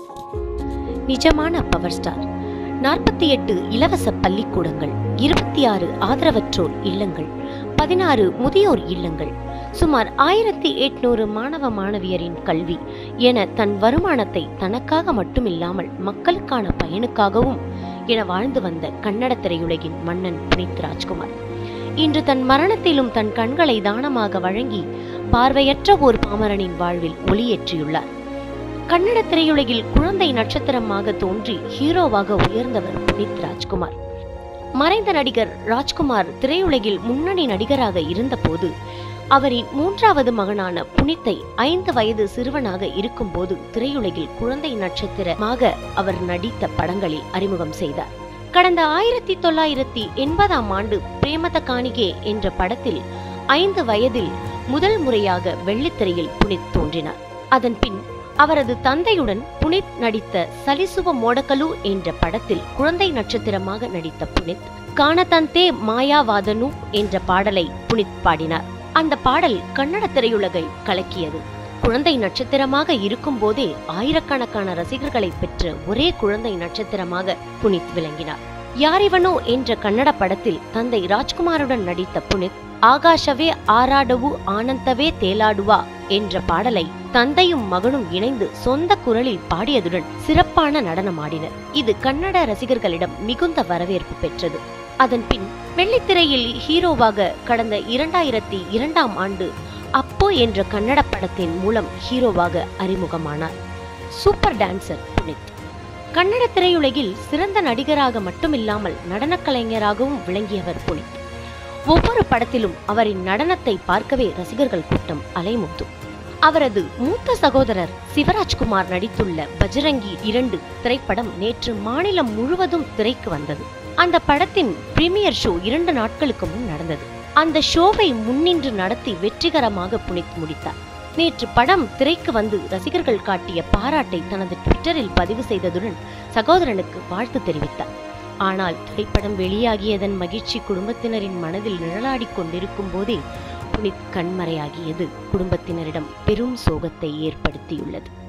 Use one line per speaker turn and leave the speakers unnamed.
நிஜமான power star நாற்பத்தி எட்டு இலவச பள்ளிக்கூடங்கள் இருபத்தி ஆறு ஆதரவற்றோர் இல்லங்கள் பதினாறு முதியோர் இல்லங்கள் சுமார் ஆயிரத்தி எட்நூறு மாணவ மாணவியரின் கல்வி என தன் வருமானத்தை தனக்காக மட்டுமில்லாமல் மக்களுக்கான பயனுக்காகவும் என வாழ்ந்து வந்த கன்னட திரையுலகின் மன்னன் புனித் ராஜ்குமார் இன்று தன் மரணத்திலும் தன் கண்களை தானமாக வழங்கி பார்வையற்ற ஒரு பாமரனின் வாழ்வில் ஒளியேற்றியுள்ளார் கன்னட திரையுலகில் குழந்தை நட்சத்திரமாக தோன்றி ஹீரோவாக உயர்ந்தவர் புனித் ராஜ்குமார் மறைந்த நடிகர் ராஜ்குமார் திரையுலகில் முன்னணி நடிகராக இருந்தபோது அவரின் மூன்றாவது மகனான புனித்தை ஐந்து வயது சிறுவனாக இருக்கும்போது திரையுலகில் குழந்தை நட்சத்திரமாக அவர் நடித்த படங்களில் அறிமுகம் செய்தார் கடந்த ஆயிரத்தி தொள்ளாயிரத்தி எண்பதாம் ஆண்டு பிரேமத காணிகே என்ற படத்தில் ஐந்து வயதில் முதல் முறையாக வெள்ளித்திரையில் புனித் தோன்றினார் அதன் பின் அவரது தந்தையுடன் புனித் நடித்த சலிசுவ மோடக்கலு என்ற படத்தில் குழந்தை நட்சத்திரமாக நடித்த புனித் காணதந்தே மாயாவாதனு என்ற பாடலை புனித் பாடினார் அந்த பாடல் கன்னட திரையுலகை கலக்கியது குழந்தை நட்சத்திரமாக இருக்கும் போதே ஆயிரக்கணக்கான ரசிகர்களை பெற்ற ஒரே குழந்தை நட்சத்திரமாக புனித் விளங்கினார் யாரிவனோ என்ற கன்னட படத்தில் தந்தை ராஜ்குமாருடன் நடித்த புனித் ஆகாஷவே ஆராடவு ஆனந்தவே தேலாடுவா என்ற பாடலை தந்தையும் மகனும் இணைந்து சொந்த குரலில் பாடியதுடன் சிறப்பான நடனமாடினர் இது கன்னட ரசிகர்களிடம் மிகுந்த வரவேற்பு பெற்றது அதன் பின் வெள்ளித்திரையில் ஹீரோவாக கடந்த இரண்டாயிரத்தி இரண்டாம் ஆண்டு அப்போ என்ற கன்னட படத்தின் மூலம் ஹீரோவாக அறிமுகமானார் சூப்பர் டான்சர் புனித் கன்னட திரையுலகில் சிறந்த நடிகராக மட்டுமில்லாமல் நடனக் கலைஞராகவும் விளங்கியவர் புனித் ஒவ்வொரு படத்திலும் அவரின் நடனத்தை பார்க்கவே ரசிகர்கள் கூட்டம் அலைமோதும் அவரது மூத்த சகோதரர் சிவராஜ்குமார் நடித்துள்ள பஜரங்கி இரண்டு திரைப்படம் நேற்று மாநிலம் முழுவதும் திரைக்கு வந்தது அந்த படத்தின் பிரீமியர் ஷோ இரண்டு நாட்களுக்கு முன் நடந்தது அந்த ஷோவை முன்னின்று நடத்தி வெற்றிகரமாக புனித் முடித்தார் நேற்று படம் திரைக்கு வந்து ரசிகர்கள் காட்டிய பாராட்டை தனது ட்விட்டரில் பதிவு செய்ததுடன் சகோதரனுக்கு வாழ்த்து தெரிவித்தார் ஆனால் திரைப்படம் வெளியாகியதன் மகிழ்ச்சி குடும்பத்தினரின் மனதில் நிழலாடிக் கொண்டிருக்கும் போதே புனித் கண்மறையாகியது குடும்பத்தினரிடம் பெரும் சோகத்தை ஏற்படுத்தியுள்ளது